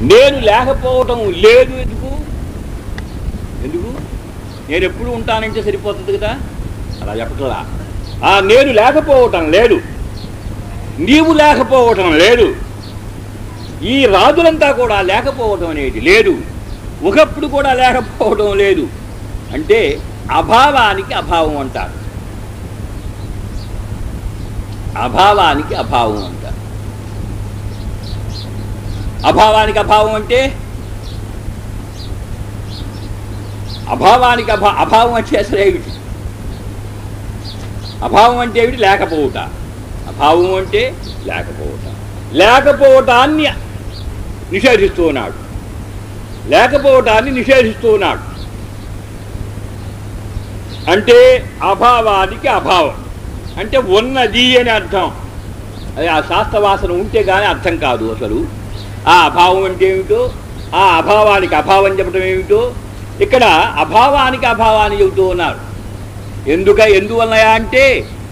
నేను లేకపోవటం లేదు ఎందుకు ఎందుకు నేను ఎప్పుడు ఉంటానంటే సరిపోతుంది కదా అలా చెప్పట్లా ఆ నేను లేకపోవటం లేదు నీవు లేకపోవటం లేదు ఈ రాజులంతా కూడా లేకపోవటం అనేది లేదు ఒకప్పుడు కూడా లేకపోవటం లేదు అంటే అభావానికి అభావం అంటారు అభావానికి అభావం అంటారు అభావానికి అభావం అంటే అభావానికి అభా అభావం అంటే అసలు ఏమిటి అభావం అంటే ఏమిటి లేకపోవుట అభావం అంటే లేకపోవుట లేకపోవటాన్ని నిషేధిస్తూ ఉన్నాడు లేకపోవటాన్ని నిషేధిస్తూ ఉన్నాడు అంటే అభావానికి అభావం అంటే ఉన్నది అని అర్థం అది ఆ శాస్త్రవాసన ఉంటే కానీ అర్థం కాదు అసలు ఆ అభావం అంటే ఏమిటో ఆ అభావానికి అభావం చెప్పడం ఏమిటో ఇక్కడ అభావానికి అభావాన్ని చెబుతూ ఉన్నారు ఎందుక ఎందువలన అంటే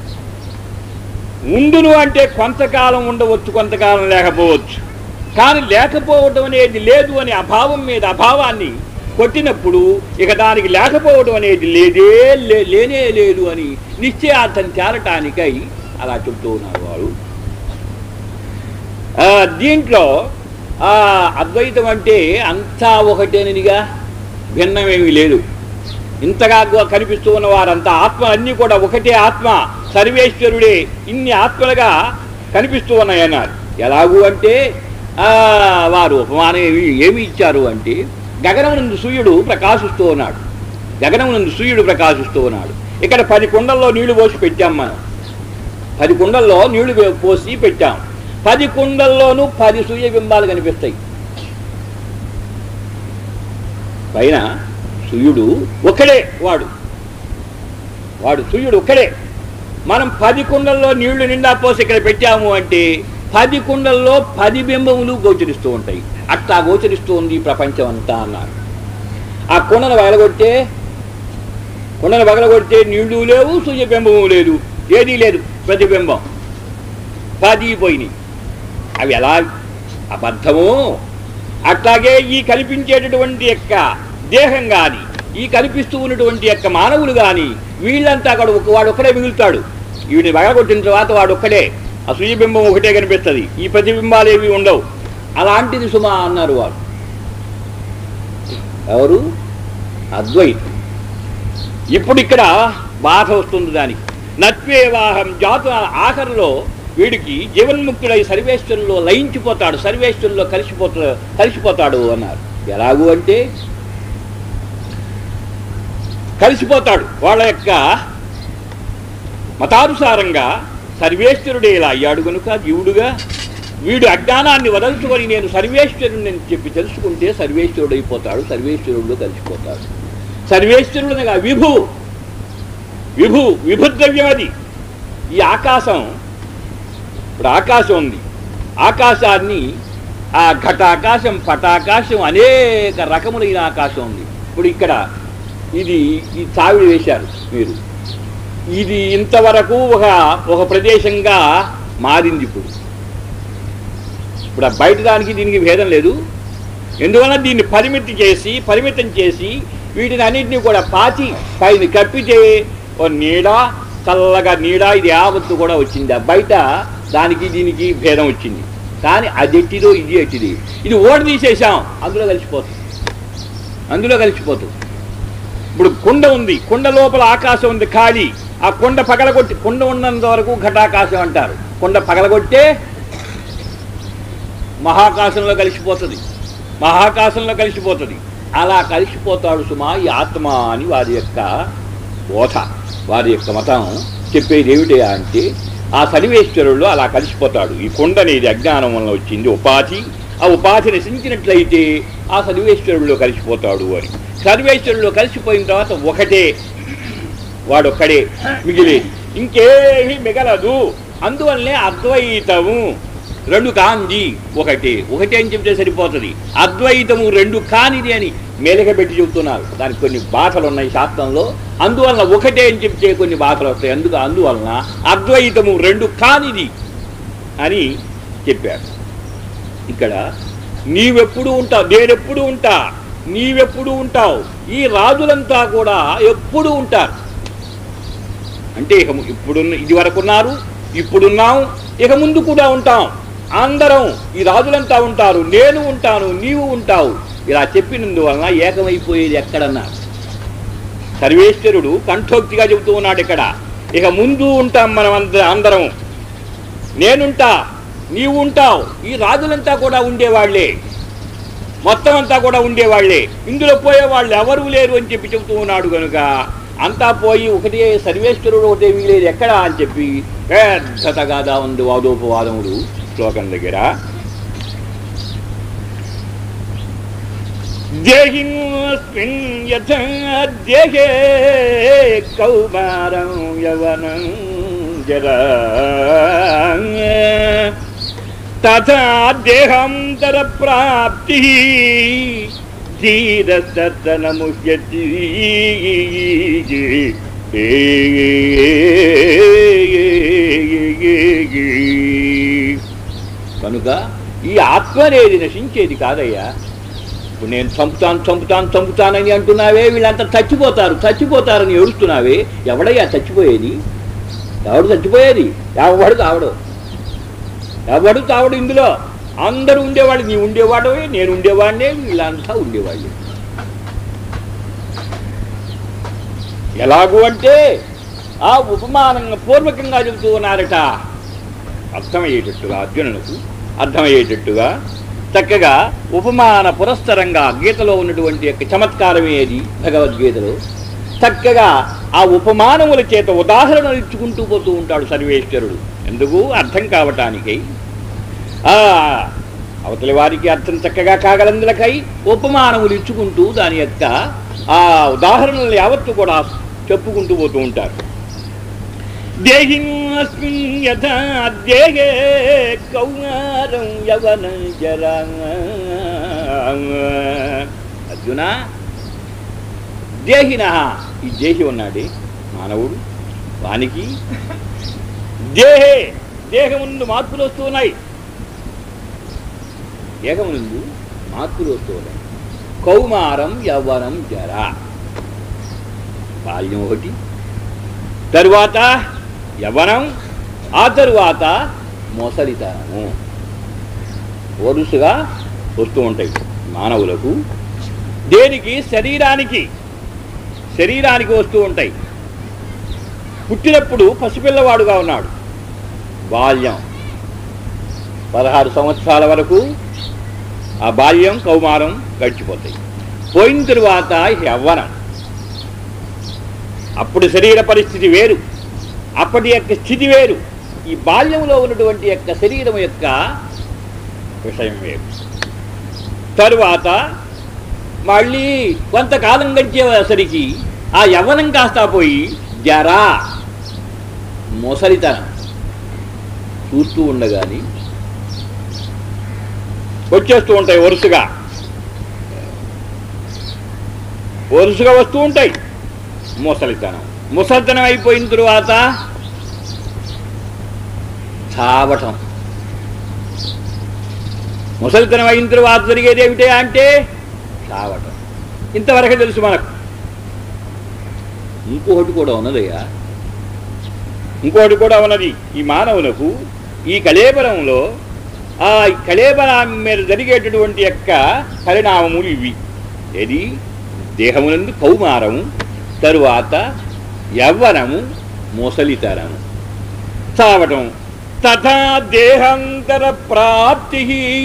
ఉండును అంటే కొంతకాలం ఉండవచ్చు కొంతకాలం లేకపోవచ్చు కానీ లేకపోవడం అనేది లేదు అని అభావం మీద అభావాన్ని కొట్టినప్పుడు ఇక దానికి లేకపోవడం అనేది లేదే లే- లేనే లేదు అని నిశ్చయార్థం చేరటానికై అలా చెప్తూ ఉన్నారు వారు ఆ, దీంట్లో ఆ, అద్వైతం అంటే అంతా ఒకటేనిదిగా భిన్నమేమీ లేదు ఇంతగా గు- కనిపిస్తూ ఉన్న వారంతా ఆత్మ అన్నీ కూడా ఒకటే ఆత్మ సర్వేశ్వరుడే ఇన్ని ఆత్మలుగా కనిపిస్తూ ఉన్నాయన్నారు ఎలాగూ అంటే ఆ, వారు ఉపమానం ఏమి ఏమి ఇచ్చారు అంటే గగనమునందు సూర్యుడు ప్రకాశిస్తూ ఉన్నాడు గగనమునందు సూర్యుడు ప్రకాశిస్తూ ఉన్నాడు ఇక్కడ పది కుండల్లో నీళ్లు పోసి పెట్టాం మనం పది కుండల్లో నీళ్లు వే- పోసి పెట్టాం పది కుండల్లోనూ పది సూర్యబింబాలు కనిపిస్తాయి పైన సూర్యుడు ఒక్కడే వాడు వాడు సూర్యుడు ఒక్కడే మనం పది కుండల్లో నీళ్లు నిండా పోసి ఇక్కడ పెట్టాము అంటే పది కుండల్లో పది బింబములు గోచరిస్తూ ఉంటాయి అట్లా గోచరిస్తూ ఉంది ఈ ప్రపంచం అంతా అన్నారు ఆ కుండను వగలగొట్టే కుండను వగలగొడితే నీళ్లు లేవు సూర్యబింబము లేదు ఏదీ లేదు ప్రతిబింబం పది పోయినాయి అవి ఎలా అబద్ధము అట్లాగే ఈ కల్పించేటటువంటి యొక్క దేహం కానీ ఈ కల్పిస్తూ ఉన్నటువంటి యొక్క మానవులు కానీ వీళ్ళంతా కూడా ఒక వాడు ఒక్కడే మిగులుతాడు వీడిని వగలగొట్టిన తర్వాత వాడు ఒక్కడే ఆ సూర్యబింబం ఒకటే కనిపిస్తుంది ఈ ప్రతిబింబాలు ఏవి ఉండవు అలాంటిది సుమా అన్నారు వారు ఎవరు అద్వైతం ఇప్పుడు ఇక్కడ బాధ వస్తుంది దానికి నత్వేవాహం జాతు ఆఖరిలో వీడికి జీవన్ముక్తుడై సర్వేశ్వరంలో లయించిపోతాడు సర్వేశ్వరంలో కలిసిపోతా కలిసిపోతాడు అన్నారు ఎలాగూ అంటే కలిసిపోతాడు వాళ్ళ యొక్క మతానుసారంగా సర్వేశ్వరుడే ఇలా అయ్యాడు కనుక జీవుడుగా వీడు అజ్ఞానాన్ని వదలుచుకొని నేను సర్వేశ్వరుని అని చెప్పి తెలుసుకుంటే సర్వేశ్వరుడు అయిపోతాడు సర్వేశ్వరుడు కలిసిపోతాడు సర్వేశ్వరుడునగా విభు విభు విభుద్రవ్యం అది ఈ ఆకాశం ఇప్పుడు ఆకాశం ఉంది ఆకాశాన్ని ఆ ఘటాకాశం పటాకాశం అనేక రకములైన ఆకాశం ఉంది ఇప్పుడు ఇక్కడ ఇది ఈ చావిడి వేశారు మీరు ఇది ఇంతవరకు ఒక ఒక ప్రదేశంగా మారింది ఇప్పుడు ఇప్పుడు ఆ బయట దానికి దీనికి భేదం లేదు ఎందువల్ల దీన్ని పరిమితి చేసి పరిమితం చేసి వీటిని అన్నింటినీ కూడా పాతి పైన కప్పితే ఓ నీడ చల్లగా నీడ ఇది యావత్తు కూడా వచ్చింది ఆ బయట దానికి దీనికి భేదం వచ్చింది కానీ అది ఎట్టిదో ఇది ఎట్టిది ఇది ఓడి తీసేసాం అందులో కలిసిపోతుంది అందులో కలిసిపోతుంది ఇప్పుడు కుండ ఉంది కుండ లోపల ఆకాశం ఉంది ఖాళీ ఆ కుండ పగలగొట్టి కుండ ఉన్నంత వరకు ఘటాకాశం అంటారు కుండ పగలగొట్టే మహాకాశంలో కలిసిపోతుంది మహాకాశంలో కలిసిపోతుంది అలా కలిసిపోతాడు సుమా ఈ ఆత్మ అని వారి యొక్క బోధ వారి యొక్క మతం చెప్పేది ఏమిటి అంటే ఆ సర్వేశ్వరుడు అలా కలిసిపోతాడు ఈ కొండ అనేది అజ్ఞానం వల్ల వచ్చింది ఉపాధి ఆ ఉపాధి నశించినట్లయితే ఆ సర్వేశ్వరుడిలో కలిసిపోతాడు అని సర్వేశ్వరుడిలో కలిసిపోయిన తర్వాత ఒకటే వాడొక్కడే మిగిలేది ఇంకేమీ మిగలదు అందువల్లనే అద్వైతము రెండు కాంది ఒకటి ఒకటి అని చెప్తే సరిపోతుంది అద్వైతము రెండు కానిది అని మేలకబెట్టి చెబుతున్నారు దానికి కొన్ని బాధలు ఉన్నాయి శాస్త్రంలో అందువలన ఒకటే అని చెప్తే కొన్ని బాధలు వస్తాయి అందుకు అందువలన అద్వైతము రెండు కానిది అని చెప్పారు ఇక్కడ నీవెప్పుడు ఉంటావు నేనెప్పుడు ఉంటా నీవెప్పుడు ఉంటావు ఈ రాజులంతా కూడా ఎప్పుడు ఉంటారు అంటే ఇక ము- ఇప్పుడున్న ఇది వరకు ఉన్నారు ఇప్పుడున్నాం ఇక ముందు కూడా ఉంటాం అందరం ఈ రాజులంతా ఉంటారు నేను ఉంటాను నీవు ఉంటావు ఇలా చెప్పినందువలన ఏకమైపోయేది ఎక్కడన్నా సర్వేశ్వరుడు కంఠోక్తిగా చెబుతూ ఉన్నాడు ఇక్కడ ఇక ముందు ఉంటాం మనం అంద అందరం నేనుంటా నీవు ఉంటావు ఈ రాజులంతా కూడా ఉండేవాళ్లే మొత్తం అంతా కూడా ఉండేవాళ్లే ఇందులో పోయేవాళ్ళు ఎవరు లేరు అని చెప్పి చెబుతూ ఉన్నాడు కనుక అంతా పోయి ఒకటే సర్వేశ్వరుడు ఒకటే మిగిలేదు ఎక్కడ అని చెప్పి పెద్ద తగాదా ఉంది వాదోపవాదముడు శ్లోకం దగ్గర దేహిస్మిన్ యథా దేహే కౌమారం యవనం జరా తథా దేహాంతర ప్రాప్తి ధీరస్తనముహ్యతి కనుక ఈ ఆత్మ అనేది నశించేది కాదయ్యా ఇప్పుడు నేను చంపుతాను చంపుతాను చంపుతానని అంటున్నావే వీళ్ళంతా చచ్చిపోతారు చచ్చిపోతారని ఏడుస్తున్నావే ఎవడయ్యా చచ్చిపోయేది ఎవడు చచ్చిపోయేది ఎవడు కావడు ఎవడు తావడు ఇందులో అందరూ ఉండేవాళ్ళు నీ ఉండేవాడవే నేను ఉండేవాడినే వీళ్ళంతా ఉండేవాళ్ళు ఎలాగూ అంటే ఆ ఉపమానంగా పూర్వకంగా చెబుతూ ఉన్నారట అర్థమయ్యేటట్టుగా అర్జునులకు అర్థమయ్యేటట్టుగా చక్కగా ఉపమాన పురస్సరంగా గీతలో ఉన్నటువంటి యొక్క చమత్కారమే అది భగవద్గీతలో చక్కగా ఆ ఉపమానముల చేత ఉదాహరణలు ఇచ్చుకుంటూ పోతూ ఉంటాడు సర్వేశ్వరుడు ఎందుకు అర్థం కావటానికై ఆ అవతలి వారికి అర్థం చక్కగా కాగలందులకై ఉపమానములు ఇచ్చుకుంటూ దాని యొక్క ఆ ఉదాహరణలు యావత్తు కూడా చెప్పుకుంటూ పోతూ ఉంటారు దేహిస్మిన్ యథా దేహే కౌమారం యవన జరా అర్జున దేహిన ఈ దేహి ఉన్నాడే మానవుడు వానికి దేహే దేహముందు మార్పులు వస్తున్నాయి దేహమునందు మార్పులు వస్తున్నాయి కౌమారం యవ్వనం జర బాల్యం ఒకటి తరువాత యవ్వనం ఆ తరువాత మొసలితనము వరుసగా వస్తూ ఉంటాయి మానవులకు దేనికి శరీరానికి శరీరానికి వస్తూ ఉంటాయి పుట్టినప్పుడు పసిపిల్లవాడుగా ఉన్నాడు బాల్యం పదహారు సంవత్సరాల వరకు ఆ బాల్యం కౌమారం గడిచిపోతాయి పోయిన తరువాత యవ్వనం అప్పుడు శరీర పరిస్థితి వేరు అప్పటి యొక్క స్థితి వేరు ఈ బాల్యంలో ఉన్నటువంటి యొక్క శరీరం యొక్క విషయం వేరు తరువాత మళ్ళీ కొంతకాలం గడిచేసరికి ఆ యవ్వనం కాస్తా పోయి జరా మొసలితనం చూస్తూ ఉండగాని వచ్చేస్తూ ఉంటాయి వరుసగా వరుసగా వస్తూ ఉంటాయి ముసలితనం ముసలితనం అయిపోయిన తరువాత చావటం ముసలితనం అయిన తరువాత జరిగేది ఏమిటి అంటే చావటం ఇంతవరకు తెలుసు మనకు ఇంకొకటి కూడా ఉన్నదయ్యా ఇంకోటి కూడా ఉన్నది ఈ మానవులకు ఈ కళేబరంలో ఆ కళేబరం మీద జరిగేటటువంటి యొక్క పరిణామములు ఇవి ఏది దేహమునందు కౌమారము తరువాత యవ్వనము ముసలితనము చావటం తథా దేహాంతర ప్రాప్తి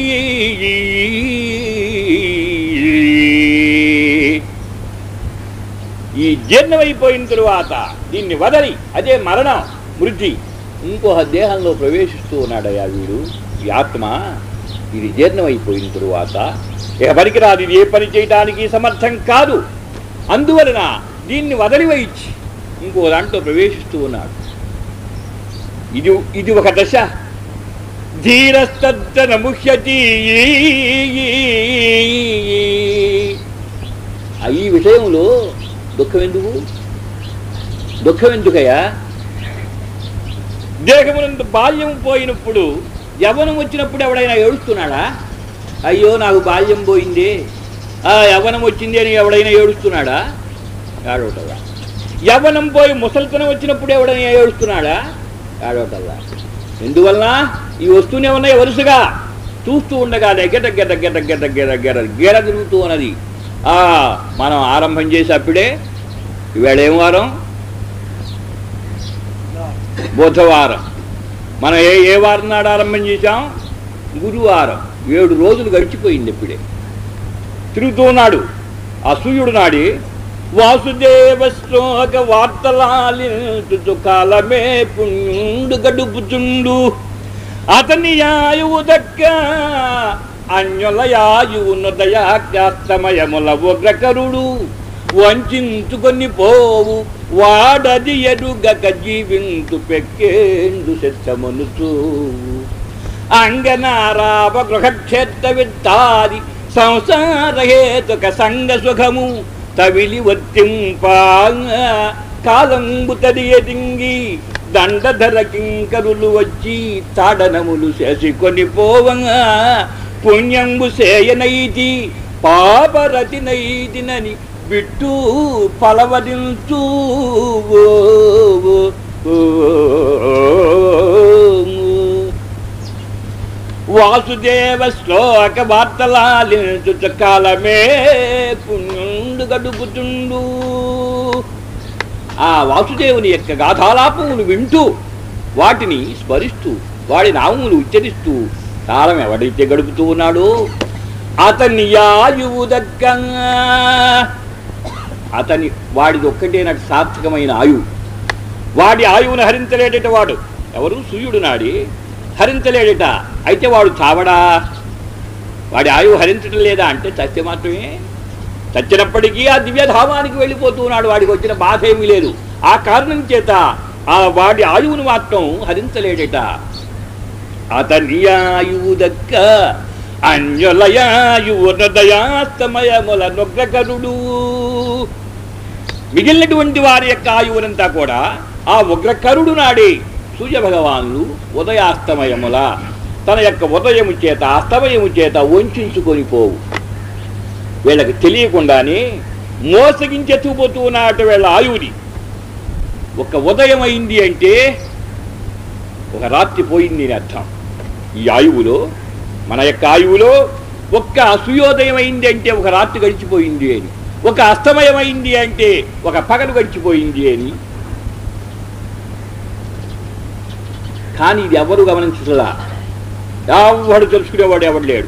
ఈ జీర్ణమైపోయిన తరువాత దీన్ని వదలి అదే మరణం మృద్ధి ఇంకొక దేహంలో ప్రవేశిస్తూ ఉన్నాడయ్యా వీడు ఈ ఆత్మ ఇది జీర్ణమైపోయిన తరువాత ఇక పనికిరాదు ఇది ఏ పని చేయడానికి సమర్థం కాదు అందువలన దీన్ని వదిలివేయించి ఇంకో దాంట్లో ప్రవేశిస్తూ ఉన్నాడు ఇది ఇది ఒక దశ ధీరస్తన ముహ్యతి ఆ ఈ విషయంలో దుఃఖం ఎందుకు దుఃఖం ఎందుకయ్యా దేహమునందు బాల్యం పోయినప్పుడు యవ్వనం వచ్చినప్పుడు ఎవడైనా ఏడుస్తున్నాడా అయ్యో నాకు బాల్యం పోయింది ఆ యవ్వనం వచ్చింది అని ఎవడైనా ఏడుస్తున్నాడా ఏడవటల్లా యవ్వనం పోయి ముసలితనం వచ్చినప్పుడు ఎవడైనా ఏడుస్తున్నాడా ఏడవటల్లా ఎందువలన ఈ వస్తూనే ఉన్నాయి వరుసగా చూస్తూ ఉండగా గెట గెట గెట గెట గెట గెట గెర తిరుగుతూ ఉన్నది ఆ మనం ఆరంభం చేసి అప్పుడే ఈవేళ ఏం వారం బుధవారం మనం ఏ ఏ వారం నాడు ఆరంభం చేశాం గురువారం ఏడు రోజులు గడిచిపోయింది ఇప్పుడే తిరుగుతూ ఉన్నాడు అసూయుడు నాడి వాసుదేవ శ్లోక వార్తలాలించు కాలమే పుణ్యుండు గడుపుచుండు అతని ఆయువు దక్క అన్యులయాయువును దయాకాస్తమయముల ఉగ్రకరుడు వంచుకొని పోవు వాడది ఎరుగక జీవింతు పెక్కేందు శస్యమనుచు అంగనారావ గృహక్షేత్ర విత్తాది సంసార హేతుక సంగ సుఖము తవిలి వర్తింప కాలంబు తడియదింగి దండధర కింకరులు వచ్చి తాడనములు చేసికొని పోవంగా పుణ్యంబు సేయనైతి పాపరతి నైతినని బిట్టు పలవరించు వాసుదేవ శ్లోక వార్తలాలించు కాలమే పుణ్యుండు గడుపుతుండు ఆ వాసుదేవుని యొక్క గాథాలాపములు వింటూ వాటిని స్మరిస్తూ వాడి నామములు ఉచ్చరిస్తూ కాలం ఎవడైతే గడుపుతూ ఉన్నాడో అతని ఆయువు దక్కంగా అతని వాడిది ఒక్కటే నాకు సార్థకమైన ఆయువు వాడి ఆయువును హరించలేడట వాడు ఎవరు సూర్యుడు నాడి హరించలేడట అయితే వాడు చావడా వాడి ఆయువు హరించడం లేదా అంటే చస్తే మాత్రమే చచ్చినప్పటికీ ఆ దివ్యధామానికి వెళ్ళిపోతూ ఉన్నాడు వాడికి వచ్చిన బాధ ఏమీ లేదు ఆ కారణం చేత ఆ వాడి ఆయువును మాత్రం హరించలేడట అతని ఆయువు దక్క అన్యులయాయువు హృదయాస్తమయముల నొగ్రకరుడు మిగిలినటువంటి వారి యొక్క ఆయువునంతా కూడా ఆ ఉగ్రకరుడు నాడే సూర్య భగవానులు ఉదయాస్తమయముల తన యొక్క ఉదయము చేత అస్తమయము చేత వంచుకొని పోవు వీళ్ళకి తెలియకుండానే మోసగించెత్తుకుపోతూ ఉన్నట వీళ్ళ ఆయువుని ఒక ఉదయం అయింది అంటే ఒక రాత్రి పోయింది అని అర్థం ఈ ఆయువులో మన యొక్క ఆయువులో ఒక్క సూర్యోదయం అయింది అంటే ఒక రాత్రి గడిచిపోయింది అని ఒక అస్తమయం అయింది అంటే ఒక పగలు గడిచిపోయింది అని కానీ ఇది ఎవరు గమనించలా ఎవడు తెలుసుకునేవాడు ఎవడు లేడు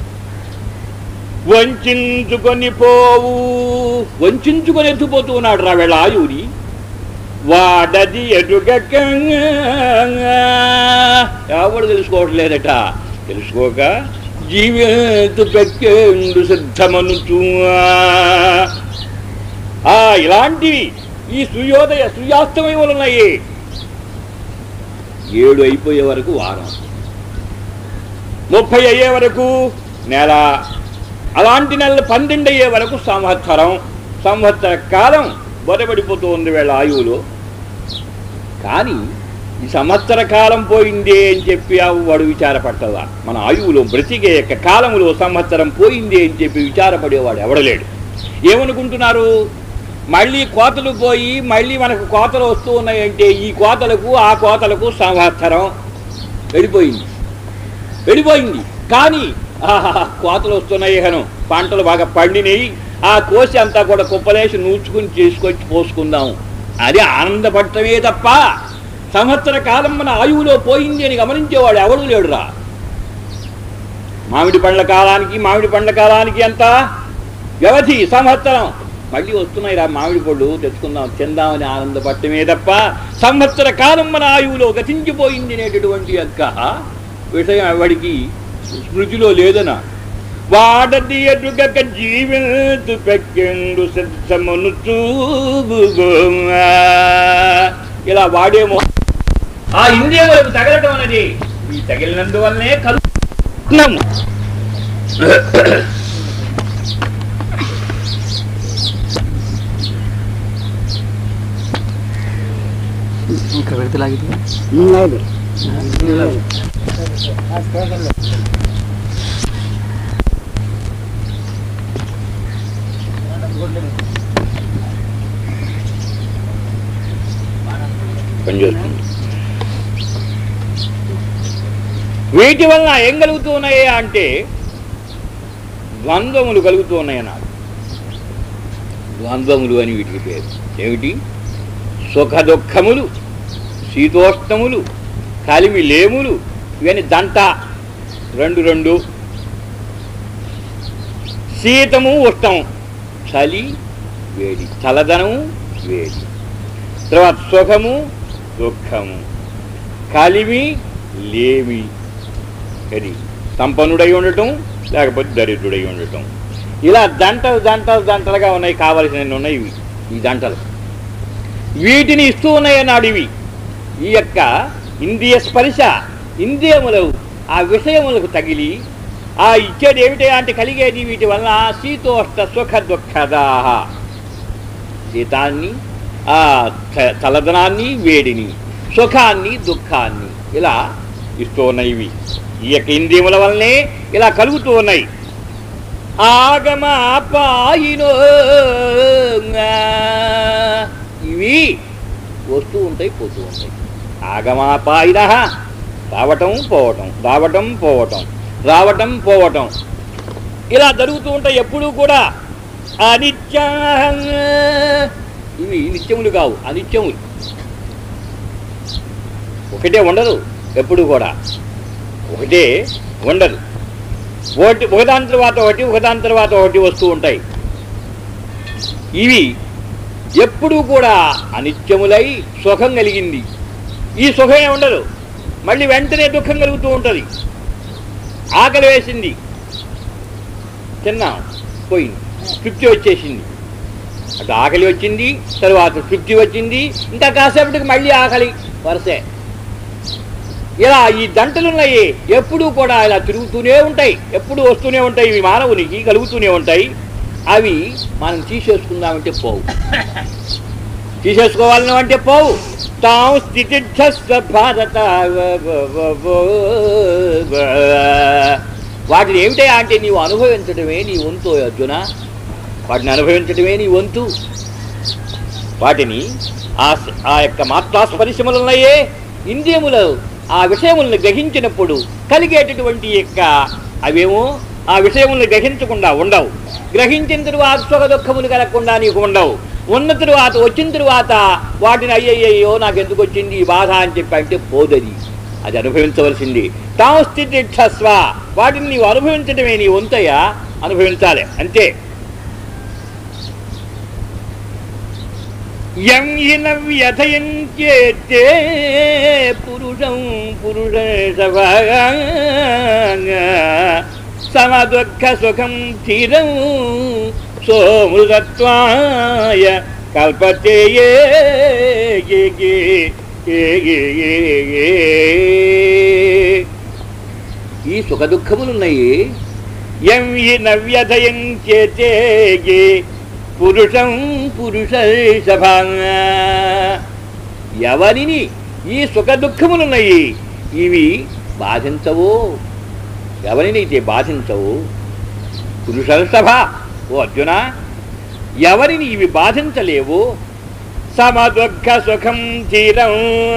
వంచుకొని పోవు వంచుకొని ఎత్తుపోతూ ఉన్నాడు రా వీళ్ళ ఆయువుని వాడది ఎదుగక ఎవడు తెలుసుకోవట్లేదట తెలుసుకోక జీవిత పెక్కేందు సిద్ధమనుచు ఆ ఇలాంటివి ఈ సూర్యోదయ సూర్యాస్తమయములు ఉన్నాయి ఏడు అయిపోయే వరకు వారం ముప్పై అయ్యే వరకు నెల అలాంటి నెలలు పన్నెండు అయ్యే వరకు సంవత్సరం సంవత్సర కాలం బొరబడిపోతూ ఉంది వీళ్ళ ఆయువులో కానీ ఈ సంవత్సర కాలం పోయిందే అని చెప్పి ఆ వాడు విచారపట్టదా మన ఆయువులో బ్రతికే యొక్క కాలములో సంవత్సరం పోయింది అని చెప్పి విచారపడేవాడు ఎవడలేడు ఏమనుకుంటున్నారు మళ్ళీ కోతలు పోయి మళ్ళీ మనకు కోతలు వస్తూ ఉన్నాయంటే ఈ కోతలకు ఆ కోతలకు సంవత్సరం వెళ్ళిపోయింది వెళ్ళిపోయింది కానీ ఆహా కోతలు వస్తున్నాయి హను పంటలు బాగా పండినాయి ఆ కోసి అంతా కూడా కుప్పలేసి నూచుకుని చేసుకొచ్చి పోసుకుందాం అది ఆనందపడటమే తప్ప సంవత్సర కాలం మన ఆయువులో పోయింది అని గమనించేవాడు ఎవడు లేడురా మామిడి పండ్ల కాలానికి మామిడి పండ్ల కాలానికి ఎంత వ్యవధి సంవత్సరం మళ్ళీ వస్తున్నాయి రా మామిడి పళ్ళు తెచ్చుకుందాం తిందామని ఆనందపడటమే తప్ప సంవత్సర కాలం మన ఆయువులో గతించిపోయింది అనేటటువంటి యొక్క విషయం ఎవడికి స్మృతిలో లేదనా వాడది ఎదుగక జీవితు పెక్కెండు సిద్ధమును ఇలా వాడేమో ఆ ఇంద్రియములకు తగలటం అనేది ఈ తగిలినందువల్లనే కలుగుతున్నాము ఇంకా పెడితే లాగితే లేదు పనిచేస్తుంది వీటి వలన ఏం కలుగుతూ ఉన్నాయి అంటే ద్వంద్వములు కలుగుతూ ఉన్నాయి అన్నాడు ద్వంద్వములు అని వీటికి పేరు ఏమిటి సుఖ దుఃఖములు శీతోష్ణములు కలిమి లేములు ఇవన్నీ దంట రెండు రెండు శీతము ఉష్ణము చలి వేడి చల్లదనము వేడి తర్వాత సుఖము దుఃఖము కలిమి లేమి అది సంపన్నుడై ఉండటం లేకపోతే దరిద్రుడై ఉండటం ఇలా దంటలు దంటలు దంటలుగా ఉన్నాయి కావలసినవి ఉన్నాయి ఇవి ఈ దంటలు వీటిని ఇస్తూ ఉన్నాయి అన్నాడు ఇవి ఈ యొక్క ఇంద్రియ స్పర్శ ఇంద్రియములు ఆ విషయములకు తగిలి ఆ ఇచ్చేది ఏమిటి అంటే కలిగేది వీటి వలన శీతోష్ట సుఖ దుఃఖదాహ శీతాన్ని ఆ చ- చల్లదనాన్ని వేడిని సుఖాన్ని దుఃఖాన్ని ఇలా ఇస్తూ ఉన్నాయి ఇవి ఈ యొక్క ఇంద్రియముల వల్లనే ఇలా కలుగుతూ ఉన్నాయి ఆగమ పాయినో ఇవి వస్తూ ఉంటాయి పోతూ ఉంటాయి ఆగమాపాయిన రావటం పోవటం రావటం పోవటం రావటం పోవటం ఇలా జరుగుతూ ఉంటాయి ఎప్పుడూ కూడా అనిత్య ఇవి నిత్యములు కావు అనిత్యములు ఒకటే ఉండదు ఎప్పుడు కూడా ఒకటే ఉండదు ఒకటి ఒకదాని తర్వాత ఒకటి ఒకదాని తర్వాత ఒకటి వస్తూ ఉంటాయి ఇవి ఎప్పుడూ కూడా అనిత్యములై సుఖం కలిగింది ఈ సుఖమే ఉండదు మళ్ళీ వెంటనే దుఃఖం కలుగుతూ ఉంటుంది ఆకలి వేసింది తిన్నాం పోయింది తృప్తి వచ్చేసింది అటు ఆకలి వచ్చింది తరువాత తృప్తి వచ్చింది ఇంకా కాసేపటికి మళ్ళీ ఆకలి వరసే ఇలా ఈ దంటలున్నాయి ఎప్పుడూ కూడా ఇలా తిరుగుతూనే ఉంటాయి ఎప్పుడు వస్తూనే ఉంటాయి ఇవి మానవునికి కలుగుతూనే ఉంటాయి అవి మనం తీసేసుకుందామంటే పోవు తీసేసుకోవాలను అంటే పోవు తాం స్థితి భారత వాటిని ఏమిటా అంటే నీవు అనుభవించడమే నీ వంతు అర్జున వాటిని అనుభవించడమే నీ వంతు వాటిని ఆ స- ఆ యొక్క మాత్రాస్పరిశములున్నాయే ఇంద్రియములు ఆ విషయములను గ్రహించినప్పుడు కలిగేటటువంటి యొక్క అవేమో ఆ విషయములను గ్రహించకుండా ఉండవు గ్రహించిన తరువాత సుఖ దుఃఖములు కలగకుండా నీకు ఉండవు ఉన్న తరువాత వచ్చిన తరువాత వాటిని అయ్యయ్యో నాకు ఎందుకు వచ్చింది ఈ బాధ అని చెప్పి అంటే పోదది అది అనుభవించవలసింది తాము స్థితి క్షస్వ వాటిని నీవు అనుభవించడమే నీ వంతయ్యా అనుభవించాలి అంతే యం హిన వ్యథయంచేతే పురుషం పురుష సమదుఃఖ సుఖం స్థిరం సోమృతత్వాయ కల్పతే ఏ గే గే ఏ గే గే గే. ఈ సుఖ దుఃఖములున్నాయి ఎం ఈ నవ్యధయం చేతే పురుషం పురుష ఎవరిని ఈ సుఖ దుఃఖములున్నాయి ఇవి బాధించవు ఎవరినైతే బాధించవు పురుషసభ ఓ అర్జున ఎవరిని ఇవి బాధించలేవు సమదుఃఖ సుఖం తీరం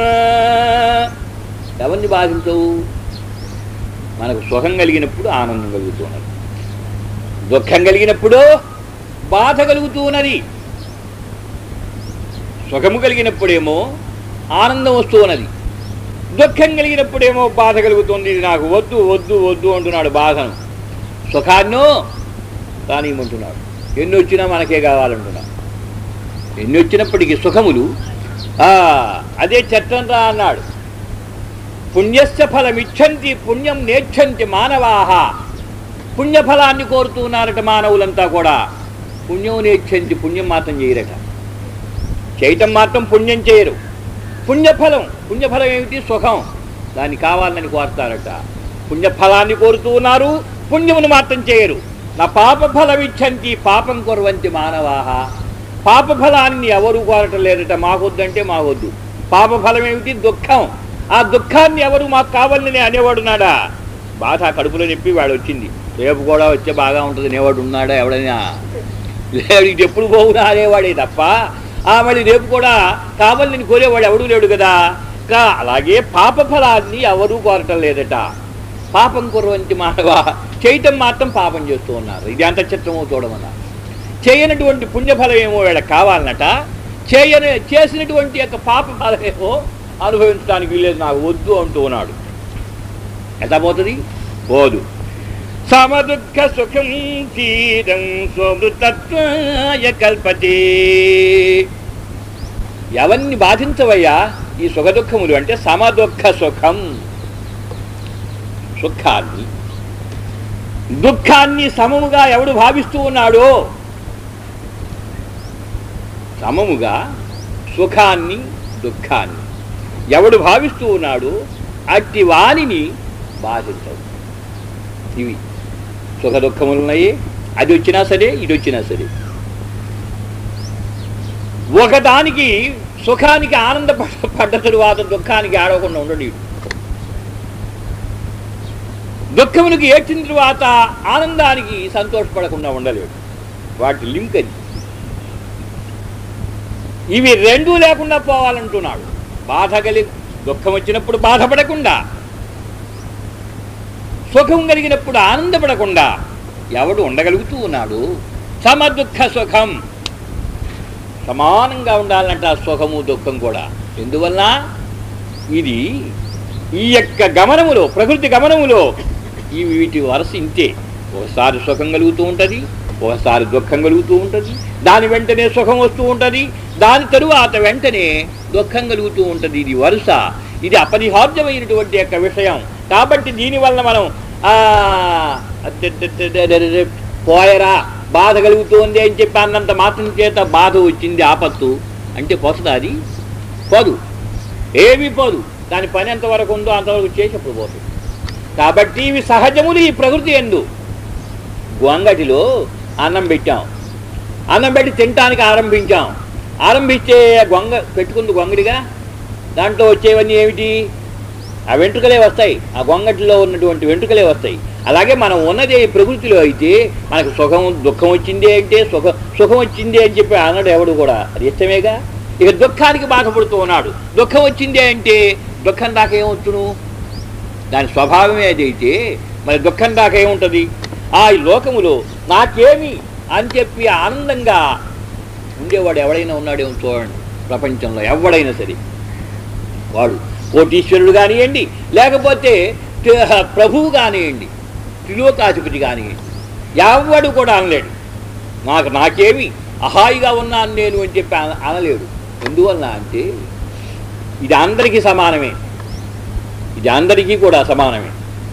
ఎవరిని బాధించవు మనకు సుఖం కలిగినప్పుడు ఆనందం కలుగుతున్నది దుఃఖం కలిగినప్పుడు బాధ కలుగుతున్నది సుఖము కలిగినప్పుడేమో ఆనందం వస్తూ ఉన్నది దుఃఖం కలిగినప్పుడేమో బాధ కలుగుతుంది ఇది నాకు వద్దు వద్దు వద్దు అంటున్నాడు బాధను సుఖాన్నో రానియమంటున్నాడు ఎన్ని వచ్చినా మనకే కావాలంటున్నాడు ఎన్ని వచ్చినప్పటికీ సుఖములు ఆ, అదే చట్టం రా అన్నాడు పుణ్యస్య ఫలమిచ్చంతి పుణ్యం నేర్చంతి మానవాహ పుణ్యఫలాన్ని కోరుతున్నారట మానవులంతా కూడా పుణ్యం నేర్చంతి పుణ్యం మాత్రం చేయరట చేయటం మాత్రం పుణ్యం చేయరు పుణ్యఫలం పుణ్యఫలం ఏమిటి సుఖం దాన్ని కావాలని కోరుతారట పుణ్యఫలాన్ని కోరుతూ ఉన్నారు పుణ్యమును మాత్రం చేయరు నా పాప ఫలమిచ్చంతి పాపం కొరవంతి మానవాహ పాప ఫలాన్ని ఎవరు కోరటం లేదట మాకొద్దంటే మాకొద్దు పాప ఫలం ఏమిటి దుఃఖం ఆ దుఃఖాన్ని ఎవరు మాకు కావాలని అనేవాడు నాడా బాధ కడుపులో చెప్పి వాడు వచ్చింది రేపు కూడా వచ్చే బాగా ఉంటుంది అనేవాడు ఉన్నాడా ఎవడైనా లేడు ఇది ఎప్పుడు పోవునా అనేవాడే తప్ప ఆ మళ్ళీ రేపు కూడా కావాలని కోరేవాడు ఎవడూ లేడు కదా కా అలాగే పాప ఫలాన్ని ఎవరూ కోరటం లేదట పాపం కురవంటి మానవ చేయటం మాత్రం పాపం చేస్తూ ఉన్నారు ఇది అంత చిత్రమో చూడమన్నారు చేయనటువంటి పుణ్యఫలం ఏమో వీళ్ళకి కావాలన్నట చేయని చేసినటువంటి యొక్క పాప ఫలమేమో అనుభవించడానికి వీలేదు నాకు వద్దు అంటూ ఉన్నాడు ఎంత పోతుంది పోదు సమదుఃఖ సుఖం తీరం సోమృతత్వాయ కల్పతే ఎవరిని బాధించవయ్యా ఈ సుఖ దుఃఖములు అంటే సమదుఃఖ సుఖం సుఖాన్ని దుఃఖాన్ని సమముగా ఎవడు భావిస్తూ ఉన్నాడో సమముగా సుఖాన్ని దుఃఖాన్ని ఎవడు భావిస్తూ ఉన్నాడో అట్టి వాణిని బాధించవు ఇవి సుఖ దుఃఖములు ఉన్నాయి అది వచ్చినా సరే ఇది వచ్చినా సరే ఒకదానికి సుఖానికి ఆనంద పడ్డ తరువాత దుఃఖానికి ఆడవకుండా ఉండడు దుఃఖమునికి ఏడ్చిన తరువాత ఆనందానికి సంతోషపడకుండా ఉండలేడు వాటి లింక్ అది ఇవి రెండూ లేకుండా పోవాలంటున్నాడు బాధ కలి దుఃఖం వచ్చినప్పుడు బాధపడకుండా సుఖం కలిగినప్పుడు ఆనందపడకుండా ఎవడు ఉండగలుగుతూ ఉన్నాడు సమ దుఃఖ సుఖం సమానంగా ఉండాలంట ఆ సుఖము దుఃఖం కూడా ఎందువల్ల ఇది ఈ యొక్క గమనములో ప్రకృతి గమనములో ఈ వీటి వరుస ఇంతే ఒకసారి సుఖం కలుగుతూ ఉంటుంది ఒకసారి దుఃఖం కలుగుతూ ఉంటుంది దాని వెంటనే సుఖం వస్తూ ఉంటుంది దాని తరువాత వెంటనే దుఃఖం కలుగుతూ ఉంటుంది ఇది వరుస ఇది అపరిహార్యమైనటువంటి యొక్క విషయం కాబట్టి దీనివల్ల మనం ఆ, అద్దెద్దెద్దెద్దెద్దె పోయరా బాధ కలుగుతోంది అని చెప్పి అన్నంత మాత్రం చేత బాధ వచ్చింది ఆపత్తు అంటే పోతుందా అది పోదు ఏమీ పోదు దాని పని ఎంతవరకు ఉందో అంతవరకు చేసేప్పుడు పోతుంది కాబట్టి ఇవి సహజములు ఈ ప్రకృతి ఎందు గొంగటిలో అన్నం పెట్టాం అన్నం పెట్టి తినటానికి ఆరంభించాం ఆరంభిస్తే గొంగ పెట్టుకుంది గొంగడిగా దాంట్లో వచ్చేవన్నీ ఏమిటి ఆ వెంట్రుకలే వస్తాయి ఆ గొంగటిలో ఉన్నటువంటి వెంట్రుకలే వస్తాయి అలాగే మనం ఉన్నదే ఈ ప్రకృతిలో అయితే మనకు సుఖం దుఃఖం వచ్చింది అంటే సుఖ సుఖం వచ్చింది అని చెప్పి అన్నాడు ఎవడు కూడా అది ఇష్టమేగా ఇక దుఃఖానికి బాధపడుతూ ఉన్నాడు దుఃఖం వచ్చింది అంటే దుఃఖం దాకా ఏమొచ్చును దాని స్వభావమే అదైతే మరి దుఃఖం దాకా ఏముంటుంది ఆ ఈ లోకములో నాకేమి అని చెప్పి ఆనందంగా ఉండేవాడు ఎవడైనా ఉన్నాడేమో చూడండి ప్రపంచంలో ఎవడైనా సరే వాడు కోటీశ్వరుడు కానివ్వండి లేకపోతే త- ప్రభువు కానివ్వండి త్రిలోకాధిపతి కానివ్వండి ఎవడు కూడా అనలేడు నాకు నాకేమి అహాయిగా ఉన్నాను నేను అని చెప్పి అన- అనలేడు ఎందువల్ల అంటే ఇది అందరికీ సమానమే ఇది అందరికీ కూడా సమానమే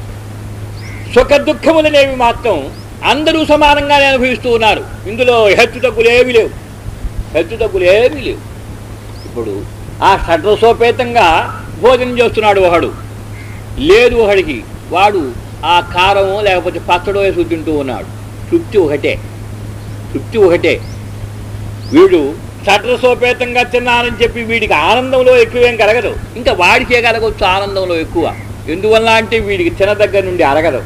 సుఖ దుఃఖములనేవి మాత్రం అందరూ సమానంగానే అనుభవిస్తూ ఉన్నారు ఇందులో హెచ్చు తగ్గులు ఏమీ లేవు హెచ్చు తగ్గులు ఏమీ లేవు ఇప్పుడు ఆ షడ్రసోపేతంగా భోజనం చేస్తున్నాడు ఒకడు లేదు ఒకడికి వాడు ఆ కారమో లేకపోతే పచ్చడో వేసి తింటూ ఉన్నాడు తృప్తి ఒకటే తృప్తి ఒకటే వీడు షడ్రసోపేతంగా తిన్నానని చెప్పి వీడికి ఆనందంలో ఎక్కువేం కలగదు ఇంకా వాడికే కలగవచ్చు ఆనందంలో ఎక్కువ ఎందువల్ల అంటే వీడికి తినదగ్గర నుండి అరగదు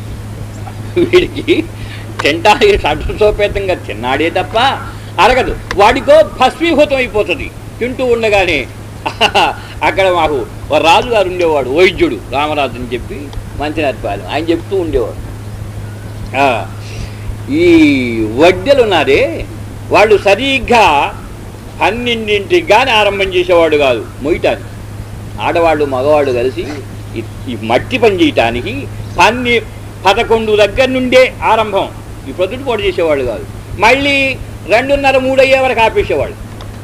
వీడికి తింటానికి షడ్రసోపేతంగా తిన్నాడే తప్ప అరగదు వాడికో భస్మీభూతం అయిపోతుంది తింటూ ఉండగానే అక్కడ మాకు ఒక రాజుగారు ఉండేవాడు వైద్యుడు రామరాజు అని చెప్పి మంచినర్పాలెం ఆయన చెప్తూ ఉండేవాడు ఆ, ఈ వడ్డెలు ఉన్నారే వాళ్ళు సరిగ్గా పన్నెండింటికి కానీ ఆరంభం చేసేవాడు కాదు మొయ్యటానికి ఆడవాళ్ళు మగవాళ్ళు కలిసి ఈ- ఈ మట్టి పని చేయటానికి పన్ని పదకొండు దగ్గర నుండే ఆరంభం ఈ ప్రొద్దుటి కూడా చేసేవాళ్ళు కాదు మళ్ళీ రెండున్నర మూడు అయ్యే వరకు ఆపేసేవాళ్ళు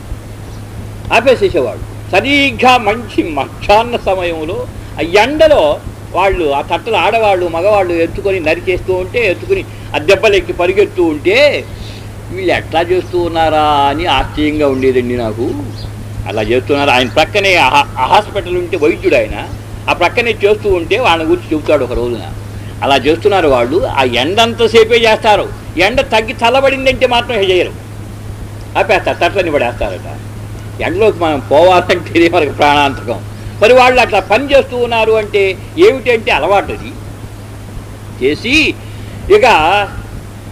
ఆపేసేసేవాడు సరిగ్గా మంచి మధ్యాహ్న సమయంలో ఆ ఎండలో వాళ్ళు ఆ తట్టలు ఆడవాళ్ళు మగవాళ్ళు ఎత్తుకొని నరికేస్తూ ఉంటే ఎత్తుకుని ఆ దెబ్బలెక్కి పరిగెత్తూ ఉంటే వీళ్ళు ఎట్లా చేస్తూ ఉన్నారా అని ఆశ్చర్యంగా ఉండేదండి నాకు అలా చేస్తున్నారు ఆయన ప్రక్కనే ఆ హా- ఆ హాస్పిటల్ ఉంటే వైద్యుడు ఆయన ఆ ప్రక్కనే చేస్తూ ఉంటే వాళ్ళ గురించి చెబుతాడు ఒక రోజున అలా చేస్తున్నారు వాళ్ళు ఆ ఎండ అంతసేపే చేస్తారు ఎండ తగ్గి చల్లబడిందంటే మాత్రం ఇక చేయరు ఆపేస్తారు తట్లని పడేస్తారట ఎండలోకి మనం పోవాలంటేనే మనకు ప్రాణాంతకం మరి వాళ్ళు అట్లా పని చేస్తూ ఉన్నారు అంటే ఏమిటంటే అలవాటు అది చేసి ఇక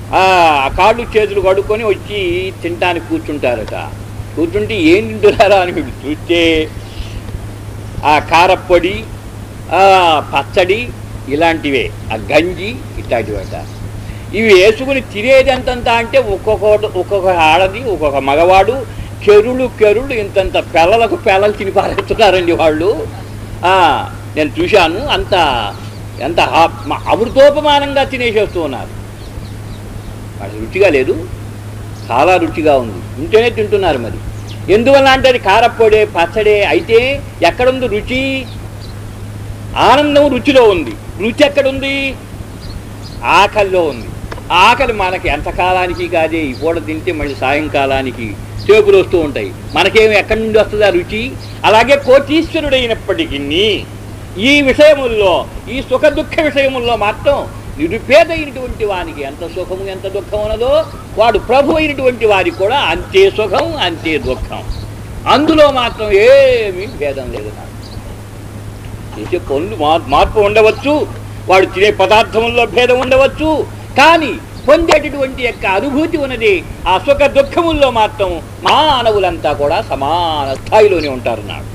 ఆ కాళ్ళు చేతులు కడుక్కొని వచ్చి తినటానికి కూర్చుంటారట కూర్చుంటే ఏం తింటున్నారా అని వీళ్ళు చూస్తే ఆ కారప్పొడి ఆ పచ్చడి ఇలాంటివే ఆ గంజి ఇట్లాంటివట ఇవి వేసుకుని తినేది ఎంతంత అంటే ఒక్కొక్క ఒక్కొక్క ఆడది ఒక్కొక్క మగవాడు కెరులు కెరులు ఇంతంత పిల్లలకు పిల్లలు తిని పారేస్తున్నారండి వాళ్ళు ఆ, నేను చూశాను అంత ఎంత ఆ- మ- అమృతోపమానంగా తినేసేస్తూ ఉన్నారు వాళ్ళకి రుచిగా లేదు చాలా రుచిగా ఉంది ఉంటేనే తింటున్నారు మరి ఎందువల్ల అంటే అది కారప్పొడే పచ్చడే అయితే ఎక్కడుంది రుచి ఆనందం రుచిలో ఉంది రుచి ఎక్కడుంది ఆకలిలో ఉంది ఆకలి మనకి ఎంత కాలానికి కాదే ఈ పూట తింటే మళ్ళీ సాయంకాలానికి చేపులు వస్తూ ఉంటాయి మనకేమి ఎక్కడి నుండి వస్తుంది ఆ రుచి అలాగే కోటీశ్వరుడైనప్పటికీ ఈ విషయముల్లో ఈ సుఖ దుఃఖ విషయముల్లో మాత్రం నిరుపేదైనటువంటి వానికి ఎంత సుఖము ఎంత దుఃఖం ఉన్నదో వాడు ప్రభు అయినటువంటి వారికి కూడా అంతే సుఖం అంతే దుఃఖం అందులో మాత్రం ఏమీ భేదం లేదు నాకు చేసే పనులు మార్- మార్పు ఉండవచ్చు వాడు తినే పదార్థముల్లో భేదం ఉండవచ్చు కానీ పొందేటటువంటి యొక్క అనుభూతి ఉన్నది ఆ సుఖ దుఃఖముల్లో మాత్రం మానవులంతా కూడా సమాన స్థాయిలోనే ఉంటారు నాడు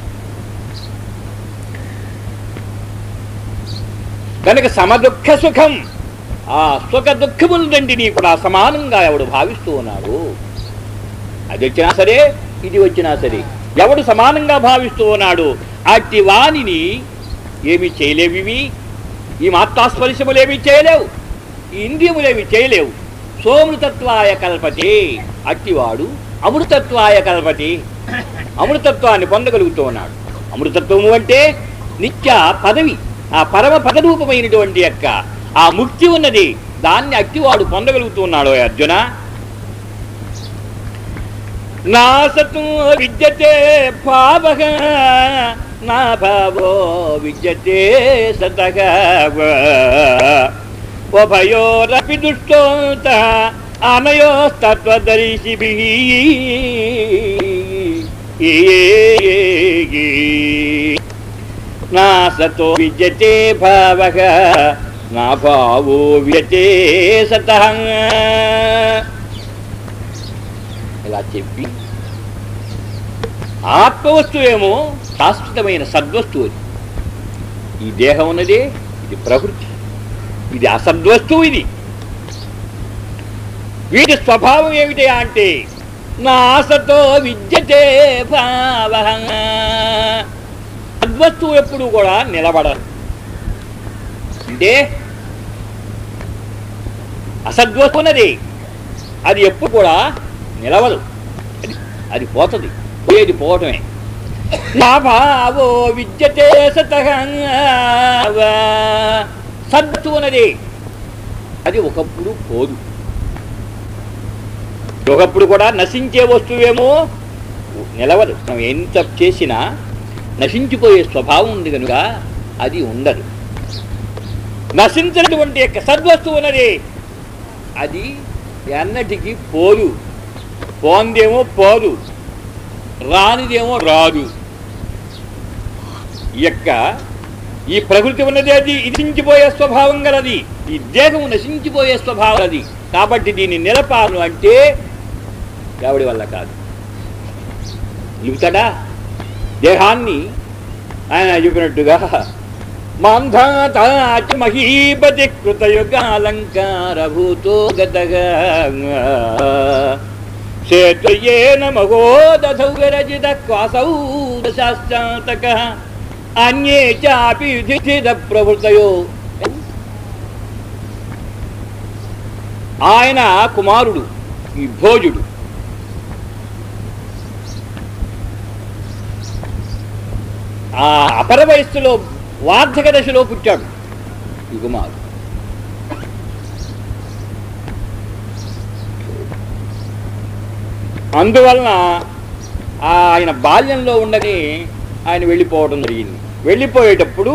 కనుక సమదుఃఖ సుఖం ఆ సుఖ దుఃఖములంటినీ కూడా సమానంగా ఎవడు భావిస్తూ ఉన్నాడు అది వచ్చినా సరే ఇది వచ్చినా సరే ఎవడు సమానంగా భావిస్తూ ఉన్నాడు అట్టి వాణిని ఏమి చేయలేవివి ఈ మాత్రాస్పర్శములేమి చేయలేవు ఈ ఇంద్రియములేమి చేయలేవు సోమృతత్వాయ కల్పతే అట్టివాడు అమృతత్వాయ కల్పతి అమృతత్వాన్ని పొందగలుగుతూ ఉన్నాడు అమృతత్వము అంటే నిత్య పదవి ఆ పరమ పదరూపమైనటువంటి యొక్క ఆ ముక్తి ఉన్నది దాన్ని అట్టివాడు పొందగలుగుతూ ఉన్నాడు అర్జున నాసతు విద్యతే భావః నా భావో విద్యతే సతః ఉభయోరపి దుష్టోత అనయోస్తత్వదర్శిభిః నా సతో విద్యతే భావః నా భావో విద్యతే సతః ఇలా చెప్పి ఆత్మవస్తువేమో శాశ్వతమైన సద్వస్తువు అది ఈ దేహం ఉన్నదే ఇది ప్రకృతి ఇది అసద్వస్తువు ఇది వీటి స్వభావం ఏమిటి అంటే నాసతో విద్యతే భావ సద్వస్తువు ఎప్పుడు కూడా నిలబడదు అంటే అసద్వస్తున్నది అది ఎప్పుడు కూడా నిలవదు అది అది పోతుంది ఏది పోవటమే నా భావో విద్యతే సతః సద్వస్తు ఉన్నది అది ఒకప్పుడు పోదు ఒకప్పుడు కూడా నశించే వస్తువేమో నిలవదు మనం ఎంత చేసినా నశించిపోయే స్వభావం ఉంది కనుక అది ఉండదు నశించినటువంటి యొక్క సద్వస్తువు ఉన్నది అది ఎన్నటికీ పోదు పోందేమో పోదు రానిదేమో రాదు ఈ యొక్క ఈ ప్రకృతి ఉన్నది అది నశించిపోయే స్వభావం గలది ఈ దేహం నశించిపోయే స్వభావం అది కాబట్టి దీన్ని నిలపాను అంటే ఎవడి వల్ల కాదు నిలుపుతాడా దేహాన్ని ఆయన చెప్పినట్టుగా మంధాతాచి మహీపతి కృతయుగాలంకార భూతో గతగా క్షేత్రయేన మహోదధౌ విరజిత క్వాసౌ దశాశ్చాతక అన్యే చాపి యుధిష్ఠిర ప్రవృతయో ఆయన కుమారుడు ఈ భోజుడు ఆ అపర వయస్సులో వార్ధక దశలో పుట్టాడు ఈ కుమారుడు అందువలన ఆ ఆయన బాల్యంలో ఉండని ఆయన వెళ్ళిపోవడం జరిగింది వెళ్ళిపోయేటప్పుడు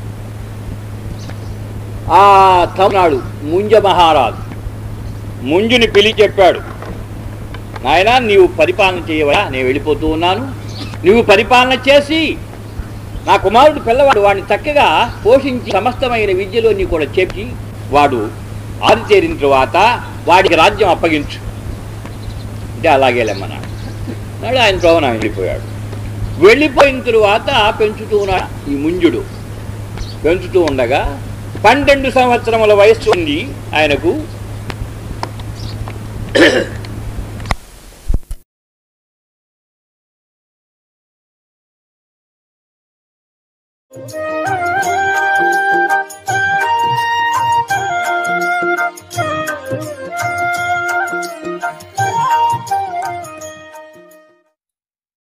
ఆ తమిళనాడు ముంజ మహారాజు ముంజుని పిలిచి చెప్పాడు నాయన నీవు పరిపాలన చేయవా నేను వెళ్ళిపోతూ ఉన్నాను నువ్వు పరిపాలన చేసి నా కుమారుడు పిల్లవాడు వాడిని చక్కగా పోషించి సమస్తమైన విద్యలో నీ కూడా చెప్పి వాడు ఆరితేరిన తరువాత వాడికి రాజ్యం అప్పగించు అంటే అలాగే లెమ్మన్నాడు నాడు ఆయన త్రోవన ఆయన వెళ్ళిపోయాడు వెళ్ళిపోయిన తరువాత పెంచుతూ ఉన్నాడు ఈ ముంజుడు పెంచుతూ ఉండగా పన్నెండు సంవత్సరముల వయస్సు ఉంది ఆయనకు